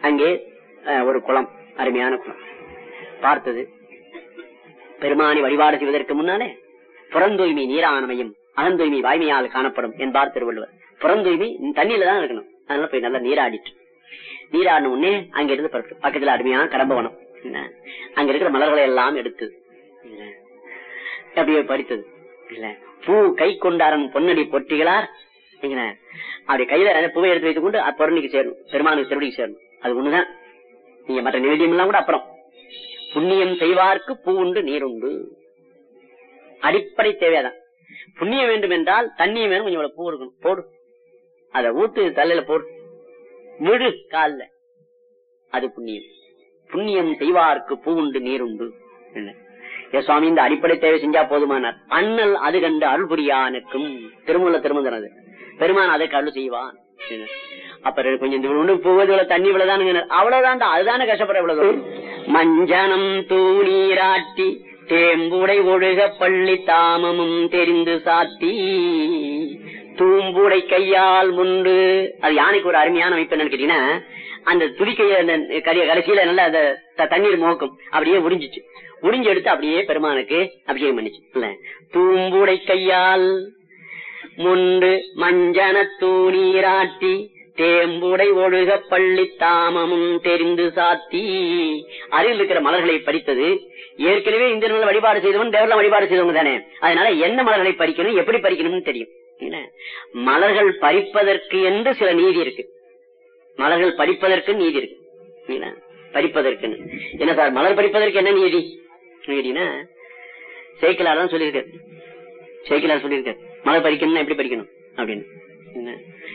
அங்கே அஹ், ஒரு குளம் அருமையான குளம் பார்த்தது பெருமானி வழிபாடு செய்வதற்கு முன்னாலே புறந்தூய்மை நீரானமையும் அகந்தூய்மை வாய்மையால் காணப்படும் என்பார் திருவள்ளுவர் புறந்தூய்மை தண்ணியில தான் இருக்கணும் அதனால போய் நல்லா நீராடிட்டு நீராடின உடனே அங்க இருந்து புறப்பட்டு பக்கத்துல அருமையான கடம்பவனம் என்ன? அங்க இருக்கிற மலர்களை எல்லாம் எடுத்தது என்ன? அப்படியே பறித்தது இல்ல பூ கை கொண்டாரன் பொன்னடி பொற்றிகளார் என்ன? அப்படி கையில அந்த பூவை எடுத்து வைத்துக் கொண்டு பொருளுக்கு சேரணும் பெருமானுக்கு திருவடிக்கு சேரணும் அது ஒண்ணுதான் நீங்க மற்ற நிவேதியம் எல்லாம் கூட அப்புறம் புண்ணியம் செய்வார்க்கு பூ உண்டு நீர் உண்டு அடிப்படை தேவையாதான் புண்ணியம் வேண்டும் என்றால் தண்ணியும் வேணும் கொஞ்சம் இவ்வளவு பூ இருக்கணும் போடு அத ஊத்து தலையில போடு விடு கால்ல அது புண்ணியம் புண்ணியம் செய்வார்க்கு பூ உண்டு நீர் உண்டு என்ன? ஏ சுவாமி இந்த அடிப்படை தேவை செஞ்சா போதுமானார் அண்ணல் அது கண்டு அருள் புரியானுக்கும் திருமூல திருமந்தனது பெருமான் அதற்கு அருள் செய்வான் என்ன? அப்புறம் கொஞ்சம் இந்த ஒண்ணு பூவது இவ்வளவு தண்ணி இவ்வளவுதானுங்க அவ்வளவுதான் அதுதானே கஷ்டப்பட இவ்வளவு மஞ்சனம் தூணீராட்டி தேம்புடை ஒழுக பள்ளி தாமமும் தெரிந்து சாத்தி தூம்புடை கையால் முண்டு அது யானைக்கு ஒரு அருமையான அமைப்பு என்னன்னு கேட்டீங்கன்னா அந்த துதிக்கைய அந்த கரிய- கடைசியில நல்லா அந்த த- தண்ணீர் மோக்கும் அப்படியே உறிஞ்சிச்சு உறிஞ்சு எடுத்து அப்படியே பெருமானுக்கு அபிஷேகம் பண்ணிச்சு இல்ல தூம்புடை கையால் முண்டு மஞ்சன தூணீராட்டி தேம்புடை ஒழுக பள்ளி தாமமும் தெரிந்து சாத்தி அருகில் இருக்கிற மலர்களை பறித்தது ஏற்கனவே இந்த நாள் வழிபாடு செய்தவன் தேவரெல்லாம் வழிபாடு செய்தவங்க தானே அதனால என்ன மலர்களை பறிக்கணும் எப்படி பறிக்கணும்னு தெரியும் என்ன? மலர்கள் பறிப்பதற்கு என்று சில நீதி இருக்கு மலர்கள் பறிப்பதற்கு நீதி இருக்கு என்ன? பறிப்பதற்குன்னு என்ன சார் மலர் பறிப்பதற்கு என்ன நீதி நீதினா சேக்கிலார் தான் சொல்லியிருக்காரு சேக்கிலார் சொல்லியிருக்காரு மலர் பறிக்கணும்னா எப்படி பறிக்கணும் அப்படின்னு என்ன?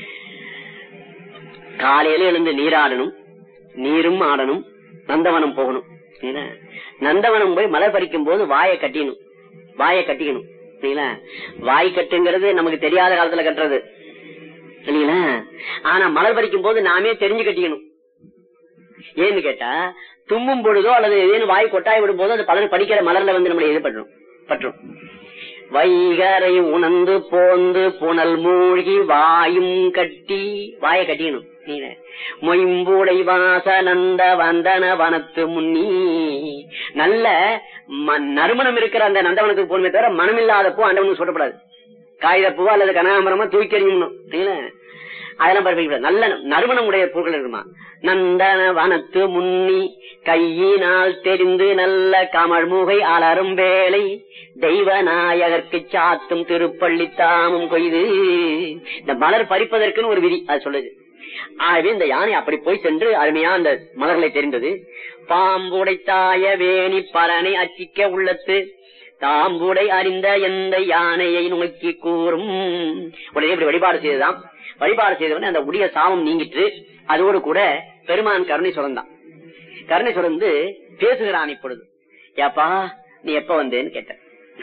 காலையில எழுந்து நீராடணும் நீரும் ஆடணும் நந்தவனம் போகணும் என்ன? நந்தவனம் போய் மலர் பறிக்கும் போது வாயை கட்டிடணும் வாயை கட்டிக்கணும் சரிங்களா வாய் கட்டுங்கிறது நமக்கு தெரியாத காலத்துல கட்டுறது இல்லைங்களா ஆனா மலர் பறிக்கும் போது நாமே தெரிஞ்சு கட்டிக்கணும் ஏன்னு கேட்டா தும்மும் பொழுதோ அல்லது ஏதேனும் வாய் கொட்டாய் விடும் போதோ அது பலர் படிக்கிற மலர்ல வந்து நம்மளை இது பற்றும் பற்றும் வைகரை உணர்ந்து போந்து புனல் மூழ்கி வாயும் கட்டி வாயை கட்டிக்கணும் நீங்க. மொயம்பூடை வாச நந்த வந்தன வனத்து முன்னி நல்ல ம- நறுமணம் இருக்கிற அந்த நந்தவனத்துக்கு போகணுமே தவிர மனமில்லாத பூ அண்டவனுக்கு சொல்லப்படாது காகித பூவா அல்லது கனகாமரமா தூக்கி எறியணும் சரிங்களா? அதெல்லாம் பறிக்கக்கூடாது நல்ல நறுமணம் உடைய பூக்கள் இருக்குமா நந்தன வனத்து முன்னி கையினால் தெரிந்து நல்ல கமழ்முகை அலரும் வேலை தெய்வ நாயகர்க்கு சாத்தும் திருப்பள்ளி தாமும் கொய்து இந்த மலர் பறிப்பதற்குன்னு ஒரு விதி அது சொல்லுது ஆகவே இந்த யானை அப்படி போய் சென்று அருமையா அந்த மலர்களை தெரிந்தது பாம்புடை தாய வேணி பலனை அச்சிக்க உள்ளத்து தாம்புடை அறிந்த எந்த யானையை நோக்கி கூறும் உடனே இப்படி வழிபாடு செய்ததாம் வழிபாடு செய்தவன அந்த உடைய சாபம் நீங்கிட்டு அதோடு கூட பெருமான் கருணை சுரந்தான் கருணை சுரந்து பேசுகிறான் இப்பொழுது ஏப்பா நீ எப்ப வந்தேன்னு கேட்ட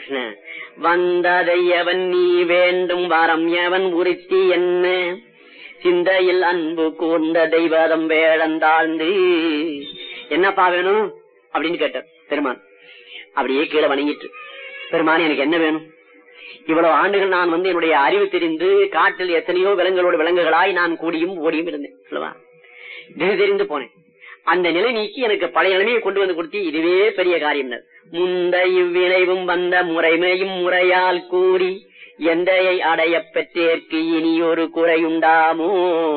வந்ததை எவன் நீ வேண்டும் வரம் எவன் உறுத்தி என்ன சிந்தையில் அன்பு கூர்ந்த தெய்வதம் வேழந்தாழ்ந்து என்னப்பா வேணும் அப்படின்னு கேட்டார் பெருமான் அப்படியே கீழே வணங்கிட்டு பெருமான் எனக்கு என்ன வேணும் இவ்வளவு ஆண்டுகள் நான் வந்து என்னுடைய அறிவு தெரிந்து காட்டில் எத்தனையோ விலங்குகளோடு விலங்குகளாய் நான் கூடியும் ஓடியும் இருந்தேன் சொல்லவா திசை தெரிந்து போனேன் அந்த நிலை நீக்கி எனக்கு பழைய நிலைமையை கொண்டு வந்து கொடுத்தி இதுவே பெரிய காரியம் முந்த இவ்விளைவும் வந்த முறைமையும் முறையால் கூறி எந்தையை அடைய பெற்றேற்கு இனி ஒரு குறையுண்டாமோ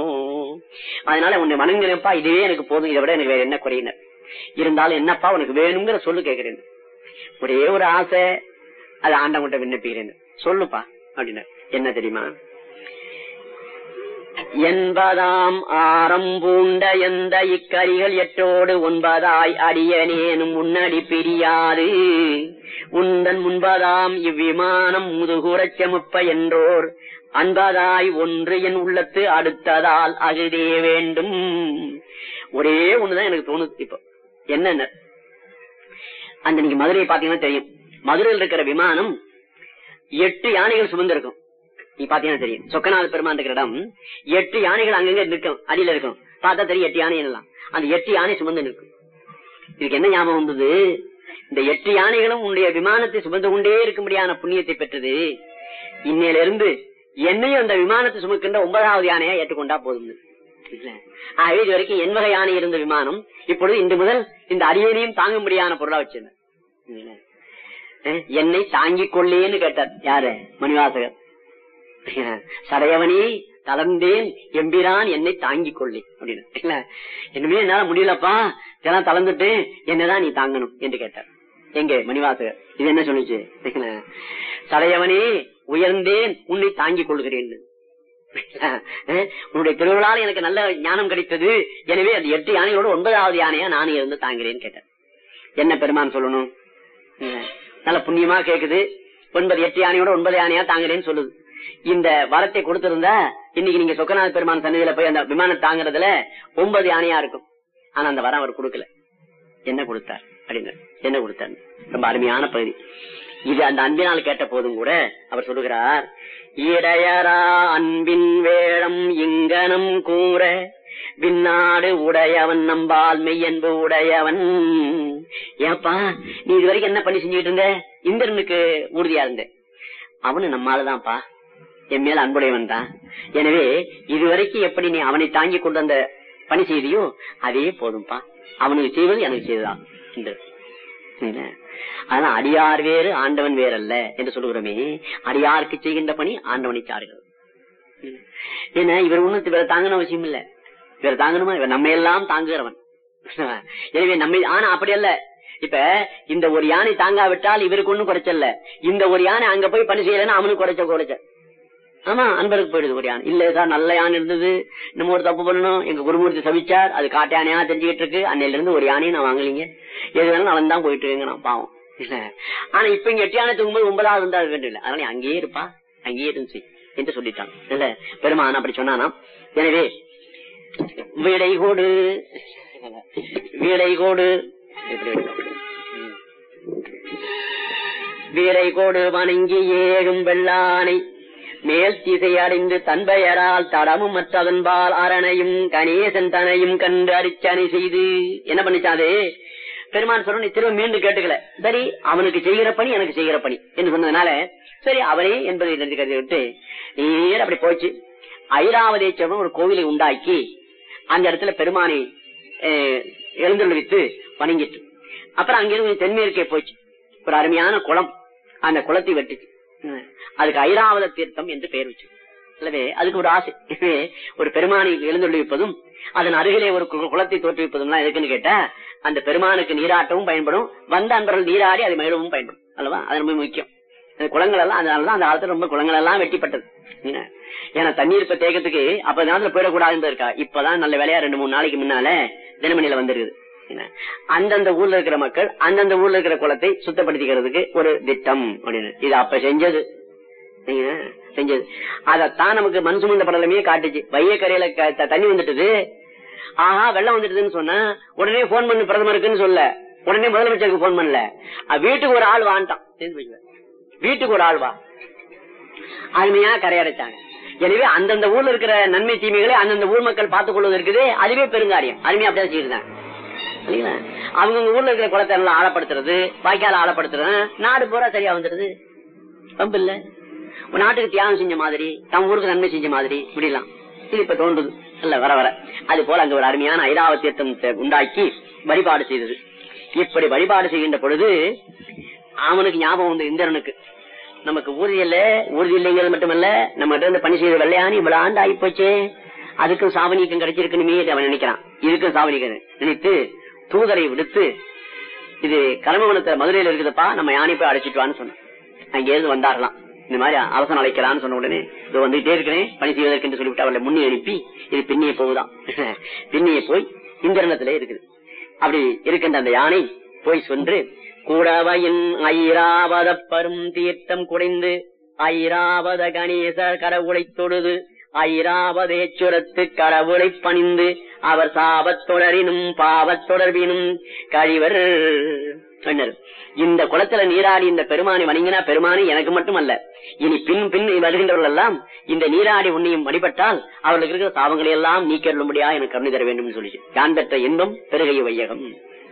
அதனால உன்னை வணங்குறேன்ப்பா இதுவே எனக்கு போதும் இதை விட எனக்கு வேற என்ன குறையினர் இருந்தாலும் என்னப்பா உனக்கு வேணுங்கிற சொல்லு கேக்குறேன் ஒரே ஒரு ஆசை அது ஆண்டவங்கிட்ட விண்ணப்பிக்கிறேன் சொல்லுப்பா அப்படின்னு என்ன தெரியுமா என்பதாம் ஆரம் பூண்ட எந்த இக்கரிகள் எட்டோடு ஒன்பதாய் அடியனேனும் முன்னடி பிரியாது உந்தன் முன்பதாம் இவ்விமானம் முதுகுறச் செமுப்ப என்றோர் அன்பதாய் ஒன்று என் உள்ளத்து அடுத்ததால் அகுதே வேண்டும் ஒரே ஒண்ணுதான் எனக்கு தோணுது இப்போ என்னென்ன அந்த நீங்க மதுரையை பாத்தீங்கன்னா தெரியும் மதுரையில் இருக்கிற விமானம் எட்டு யானைகள் சுமந்திருக்கும் நீ பாத்தீங்கன்னா தெரியும் சொக்கநாத பெருமான் இருக்கிற இடம் எட்டு யானைகள் அங்கங்க நிற்கும் அடியில இருக்கும் பார்த்தா தெரியும் எட்டு யானை எல்லாம் அந்த எட்டு யானை சுமந்து நிற்கும் இதுக்கு என்ன ஞாபகம் வந்தது இந்த எட்டு யானைகளும் உன்னுடைய விமானத்தை சுமந்து கொண்டே இருக்கும்படியான புண்ணியத்தை பெற்றது இன்னையில இருந்து என்னையும் அந்த விமானத்தை சுமக்கின்ற ஒன்பதாவது யானையா ஏற்றுக்கொண்டா போதும் இல்ல ஆகவே இது வரைக்கும் என் வகை யானை இருந்த விமானம் இப்பொழுது இன்று முதல் இந்த அரியணையும் தாங்கும்படியான பொருளா வச்சிருந்தேன் இல்ல? அஹ், என்னை தாங்கிக் கொள்ளேன்னு கேட்டார் யாரு மணிவாசகர் சடையவனே தளர்ந்தேன் எம்பிரான் என்னை தாங்கிக் கொள்ளே அப்படின்னு இல்ல என்னமே என்னால முடியலப்பா இதெல்லாம் தளர்ந்துட்டு என்னதான் நீ தாங்கணும் என்று கேட்டார் எங்க மணிவாசகர் இது என்ன சொல்லுச்சு இல்ல, சடையவனே உயர்ந்தேன் உன்னை தாங்கிக் கொள்கிறேன் அஹ், உன்னுடைய திருவிழால எனக்கு நல்ல ஞானம் கிடைத்தது எனவே அது எட்டு யானைகளோட ஒன்பதாவது யானையா நானே இருந்து தாங்கிறேன்னு கேட்டேன் என்ன பெருமான் சொல்லணும் இல்ல, நல்ல புண்ணியமா கேக்குது ஒன்பது எட்டு யானையோட ஒன்பது யானையா தாங்குறேன்னு சொல்லுது இந்த வரத்தை கொடுத்திருந்தா இன்னைக்கு நீங்க சொக்கநாத பெருமான் சன்னதியில போய் அந்த விமானம் தாங்குறதுல ஒன்பது யானையா இருக்கும் ஆனா அந்த வரம் அவர் கொடுக்கல என்ன கொடுத்தார் அப்படின்னு என்ன கொடுத்தார் ரொம்ப அருமையான பகுதி இது அந்த அன்பினால் கேட்ட போதும் கூட அவர் சொல்லுகிறார் இடையரா அன்பின் வேடம் இங்கனம் கூற விண்ணாடு உடையவன் நம்பால் மெய்யன்பு உடையவன் ஏப்பா நீ இது வரைக்கும் என்ன பண்ணி செஞ்சுட்டு இருந்த இந்திரனுக்கு உறுதியா இருந்த அவனு நம்மாலதான்ப்பா என் மேல அன்புடையவன் தான் எனவே இதுவரைக்கும் எப்படி நீ அவனை தாங்கி கொண்டு அந்த பணி செய்தியோ அதே போதும்பா அவனுக்கு செய்வது எனக்கு செய்ததான் இந்த இல்ல. அதனால அடியார் வேறு ஆண்டவன் வேறல்ல என்று சொல்லுகிறோமே அடியாருக்கு செய்கின்ற பணி ஆண்டவனை சாருகிறது ஏன்னா இவர் ஒண்ணு இவரை தாங்கணும் அவசியம் இல்ல இவர் தாங்கணுமா இவர் நம்ம எல்லாம் தாங்குகிறவன் எனவே நம்ம ஆனா அப்படி அல்ல இப்ப இந்த ஒரு யானை தாங்காவிட்டால் இவருக்கு ஒண்ணும் குறைச்சல்ல இந்த ஒரு யானை அங்க போய் பணி செய்யலன்னா அவனுக்கு குறைச்ச குறைச்ச ஆமா அன்பருக்கு போயிடுது ஒரு யானை இல்ல சார் நல்ல யானை இருந்தது நம்ம ஒரு தப்பு பண்ணணும் எங்க குருமூர்த்தி சவிச்சார் அது காட்டு யானையா தெரிஞ்சுக்கிட்டு இருக்கு அன்னையில இருந்து ஒரு யானையும் நான் வாங்கலீங்க எது வேணாலும் நலன் தான் போயிட்டு இருக்குங்க நான் பாவம் இல்ல ஆனா இப்ப இங்க எட்டு யானை தூங்கும்போது ஒன்பதாவது இருந்தா அது வேண்டும் இல்ல அதனால நீ அங்கேயே இருப்பா அங்கேயே இருந்துச்சு என்று சொல்லிட்டான் இல்ல பெருமான் அப்படி சொன்னானா எனவே விடை கோடு விடை கோடு இப்படி இருக்கணும். ம். வீரை கோடு வணங்கி ஏழும் வெள்ளானை மேல் திசை அடைந்து தன்பெயரால் தடமும் மற்றதன்பால் அரணையும் கணேசன் தனையும் கண்டு அரிச்சனை செய்து என்ன பண்ணிச்சாது பெருமான் சொல்ற நீ திரும்ப மீண்டும் கேட்டுக்கல சரி அவனுக்கு செய்கிற பணி எனக்கு செய்கிற பணி என்று சொன்னதுனால சரி அவனே என்பதை நினைத்து கருதி விட்டு நேர அப்படி போச்சு ஐராவதேஸ்வரன் ஒரு கோவிலை உண்டாக்கி அந்த இடத்துல பெருமானை எழுந்துள்ளித்து வணங்கிட்டு அப்புறம் அங்கிருந்து தென்மேற்கே போச்சு ஒரு அருமையான குளம் அந்த குளத்தை வெட்டுச்சு ம். அதுக்கு ஐராவத தீர்த்தம் என்று பெயர் வச்சு அல்லவே அதுக்கு ஒரு ஆசை எனவே ஒரு பெருமானை எழுந்துள்ளிப்பதும் அதன் அருகிலே ஒரு கு- குளத்தை தோற்றுவிப்பதும் எதுக்குன்னு கேட்டா அந்த பெருமானுக்கு நீராட்டவும் பயன்படும் வந்த அன்பர்கள் நீராடி அதை மகிழவும் பயன்படும் அல்லவா அது ரொம்ப முக்கியம் அந்த குளங்கள் எல்லாம் அதனாலதான் அந்த காலத்துல ரொம்ப குளங்கள் எல்லாம் வெட்டிப்பட்டது என்ன? ஏன்னா தண்ணீர் இப்ப தேக்கத்துக்கு அப்ப நேரத்துல போயிடக்கூடாதுன்னு இருக்கா இப்பதான் நல்ல வேலையா ரெண்டு மூணு நாளைக்கு முன்னால தினமணியில வந்திருக்குது என்ன? அந்தந்த ஊர்ல இருக்கிற மக்கள் அந்தந்த ஊர்ல இருக்கிற குளத்தை சுத்தப்படுத்திக்கிறதுக்கு ஒரு திட்டம் அப்படின்னு இது அப்ப செஞ்சது சரிங்களா? செஞ்சது அதத்தான் நமக்கு மண் சுமந்த படலமே காட்டுச்சு வையக்கரையில க- த- தண்ணி வந்துட்டுது ஆஹா வெள்ளம் வந்துட்டுதுன்னு சொன்னா உடனே போன் பண்ணு பிரதமருக்குன்னு சொல்ல உடனே முதலமைச்சருக்கு போன் பண்ணல அஹ் வீட்டுக்கு ஒரு ஆள் வாண்டான் தெரிஞ்சு வச்சுக்க. வீட்டுக்கு ஒரு ஆள் வா அருமையா கரையடைச்சாங்க எனவே அந்தந்த ஊர்ல இருக்கிற நன்மை தீமைகளை அந்தந்த ஊர் மக்கள் பார்த்துக் கொள்வது இருக்குது அதுவே பெருங்காரியம் அருமையா அப்படியே செய்யிருந்தாங்க இல்லைங்களா அவங்க ஊர்ல இருக்கிற குளத்தை எல்லாம் ஆழப்படுத்துறது வாய்க்கால ஆழப்படுத்துறது நாடு பூரா சரியா வந்துடுது பம்பு இல்ல ஒரு நாட்டுக்கு தியாகம் செஞ்ச மாதிரி தம் ஊருக்கு நன்மை செஞ்ச மாதிரி இப்படிலாம் இது இப்ப தோன்றுது இல்ல வர வர அது போல அங்க ஒரு அருமையான ஐராவ தீர்த்தம் த- உண்டாக்கி வழிபாடு செய்தது இப்படி வழிபாடு செய்கின்ற பொழுது அவனுக்கு ஞாபகம் வந்து இந்திரனுக்கு நமக்கு ஊர்தி இல்ல ஊர்தி இல்லைங்கிறது மட்டுமல்ல நம்ம கிட்ட இருந்து பணி செய்த வெள்ளையானி இவ்வளவு ஆண்டு ஆகி போச்சே அதுக்கும் சாவணிக்கம் கிடைச்சிருக்கணுமே என்று அவன் நினைக்கிறான் இதுக்கும் சாவணிக்கம் நினைத்து தூதரை விடுத்து இது கலமவனத்தை மதுரையில இருக்குதுப்பா நம்ம யானை போய் அழைச்சிட்டு வான்னு சொன்னான் அங்கே இருந்து வந்தாரலாம் இந்த மாதிரி அவசரம் அழைக்கலாம்னு சொன்ன உடனே இது வந்துகிட்டே இருக்கிறேன் பணி செய்வதற்கு என்று சொல்லிவிட்டு அவளை முன்னே அனுப்பி இது பின்னிய போகுதான் பின்னிய போய் இந்திரணத்திலே இருக்குது அப்படி இருக்கின்ற அந்த யானை போய் சென்று கூடவையின் ஐராவத பரும் தீர்த்தம் குடைந்து ஐராவத கணேசர் கடவுளை தொழுது ஐராவதேச்சுரத்து கடவுளை பணிந்து அவர் சாபத் தொடரினும் பாவத் தொடர்பினும் கழிவர் சொன்னார் இந்த குளத்துல நீராடி இந்த பெருமானை வணங்கினா பெருமானி எனக்கு மட்டுமல்ல இனி பின் பின் வருகின்றவர்கள் எல்லாம் இந்த நீராடி உன்னையும் வழிபட்டால் அவர்களுக்கு இருக்கிற சாபங்களை எல்லாம் நீக்கிடும்படியா எனக்கு கருணை தர வேண்டும் சொல்லி யான் பெற்ற இன்பம் பெருகைய வையகம்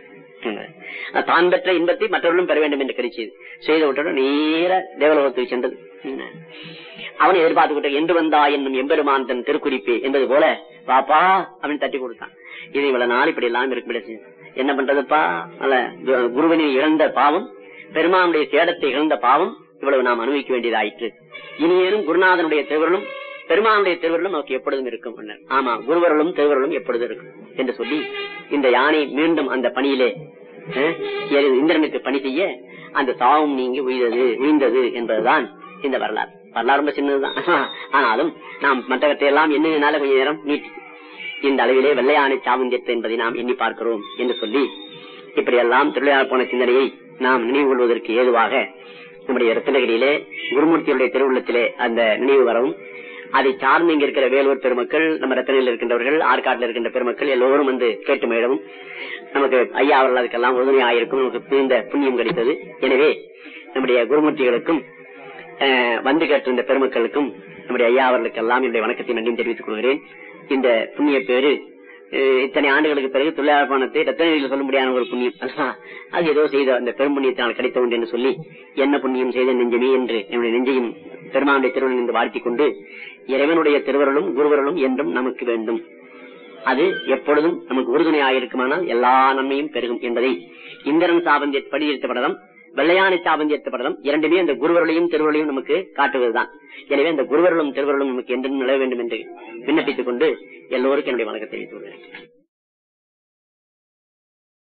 தான் பெற்ற இன்பத்தை மற்றவர்களும் பெற வேண்டும் என்று கருச்சி செய்து விட்டோம் நேர தேவலோகத்துக்கு சென்றது அவனை எதிர்பார்த்துக்கிட்ட என்று வந்தா என்னும் எம்பெருமான் தன் திருக்குறிப்பு என்பது போல பாப்பா அப்படின்னு தட்டி கொடுத்தான் இது இவ்வளவு நாள் இப்படி எல்லாம் இருக்கு என்ன பண்றதுப்பா அல்ல கு- குருவனை இழந்த பாவம் பெருமானுடைய சேடத்தை இழந்த பாவம் இவ்வளவு நாம் அனுபவிக்க வேண்டியதாயிற்று இனியேனும் குருநாதனுடைய திருவருளும் பெருமானுடைய திருவருளும் நமக்கு எப்பொழுதும் இருக்கும் என்றார். ஆமா குருவருளும் திருவருளும் எப்பொழுதும் இருக்கும் என்று சொல்லி இந்த யானை மீண்டும் அந்த பணியிலே அஹ், எரி- இந்திரனுக்கு பணி செய்ய அந்த சாவும் நீங்கி உய்தது உய்ந்தது என்பதுதான் இந்த வரலாறு வரலாறு ரொம்ப சின்னதுதான் ஆனாலும் நாம் மற்றவற்றை எல்லாம் எண்ணுனால கொஞ்ச நேரம் நீட்டி இந்த அளவிலே வெள்ளையானை சாவுந்தியத்து என்பதை நாம் எண்ணி பார்க்கிறோம் என்று சொல்லி இப்படியெல்லாம் திருவிழா போன சிந்தனையை நாம் நினைவு கொள்வதற்கு ஏதுவாக நம்முடைய ரத்னகிரியிலே குருமூர்த்தியுடைய திருவுள்ளத்திலே அந்த நினைவு வரவும் அதை சார்ந்து இங்க இருக்கிற வேலூர் பெருமக்கள் நம்ம ரத்தனையில் இருக்கின்றவர்கள் ஆற்காட்டில் இருக்கின்ற பெருமக்கள் எல்லோரும் வந்து கேட்டு மேடவும் நமக்கு ஐயா அவர்கள் அதுக்கெல்லாம் உறுதுணையாயிருக்கும் நமக்கு புரிந்த புண்ணியம் கிடைத்தது எனவே நம்முடைய குருமூர்த்திகளுக்கும் அஹ், வந்து கேட்டிருந்த பெருமக்களுக்கும் நம்முடைய ஐயா அவர்களுக்கெல்லாம் என்னுடைய வணக்கத்தை நன்றியும் தெரிவித்துக் கொள்கிறேன் இந்த புண்ணிய பேரு அஹ், இத்தனை ஆண்டுகளுக்கு பிறகு தொழிலாளர்பணத்தை ரத்தனையில் சொல்ல முடியாத ஒரு புண்ணியம் அல்லவா? அது ஏதோ செய்த அந்த பெரும் புண்ணியத்தினால் கிடைத்த ஒன்று என்று சொல்லி என்ன புண்ணியம் செய்த நெஞ்சமே என்று என்னுடைய நெஞ்சையும் பெருமானுடைய திருவள்ளும் என்று வாழ்த்திக் கொண்டு இறைவனுடைய திருவருளும் குருவருளும் என்றும் நமக்கு வேண்டும் அது எப்பொழுதும் நமக்கு உறுதுணையாக இருக்குமானால் எல்லா நன்மையும் பெருகும் என்பதை இந்திரன் சாபந்திய படியெடுத்த படலம் வெள்ளையானை சாபந்தியத்த படலம் இரண்டுமே அந்த குருவருளையும் திருவருளையும் நமக்கு காட்டுவதுதான் எனவே அந்த குருவருளும் திருவருளும் நமக்கு என்றும் நிலவ வேண்டும் என்று விண்ணப்பித்துக் கொண்டு எல்லோருக்கும் என்னுடைய வணக்கத்தை தெரிவித்துக் கொள்கிறேன்